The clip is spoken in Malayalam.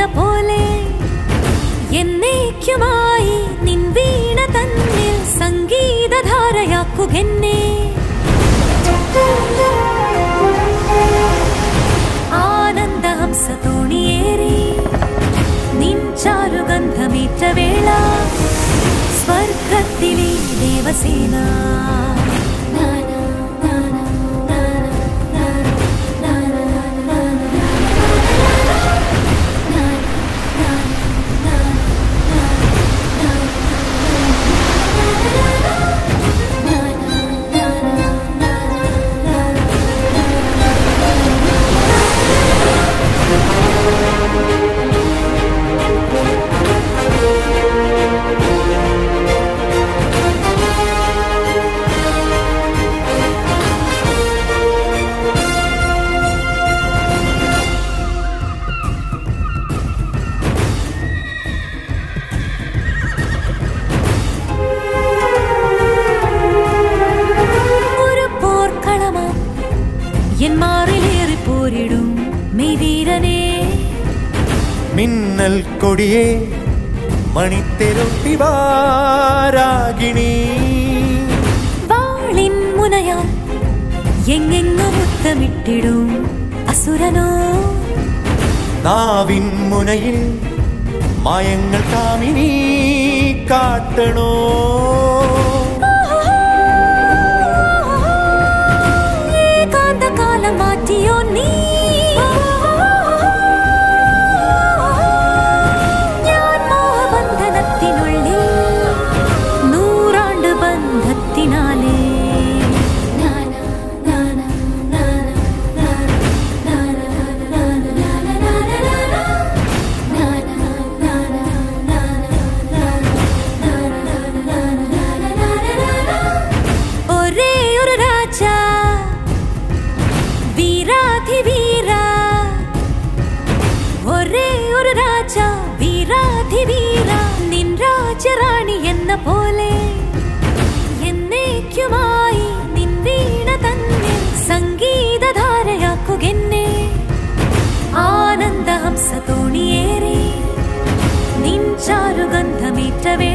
എന്ന പോലെ എന്നേക്കുമായി നിൻ വീണ തന്നിൽ സംഗീതധാരയാക്കുകെന്നെ ആനന്ദഹംസ തോണിയേറി നിൻ ചാരുഗന്ധമേറ്റ വേള സ്വർഗത്തിലെ ദേവസേന ഒരു പോർക്കളമാ എൻ മാറിലേറി പോരിടും മെയ്വീരനെ മിന്നൽ കൊടിയേ മണിത്തെരുട്ടി വാരാഗിണി വാളിൻ മുനയാൽ എങ്ങെങ്ങു മുത്തമിട്ടിടും അസുരനോ നാവിൻ മുനയിൽ മായങ്ങൾ കാമിനി കാട്ടണോ ഏകാന്തകാലം മാറ്റിയോ നീ ഞാൻ മോഹബന്ധനത്തിനുള്ളിൽ നൂറാണ്ട് ബന്ധത്തിനാലേ ഒരേ ഒരു രാജ വീരാധിവീര ഒരേ ഒരു രാജ വീരാധിവീര നിൻ രാജറാണി എന്ന പോലെ എന്നേക്കുമായി നിൻ വീണ തന്നെ സംഗീതധാരയാക്കുകെന്നെ ആനന്ദഹംസ തോണിയേറി നിൻ ചാരുഗന്ധമേറ്റ വേള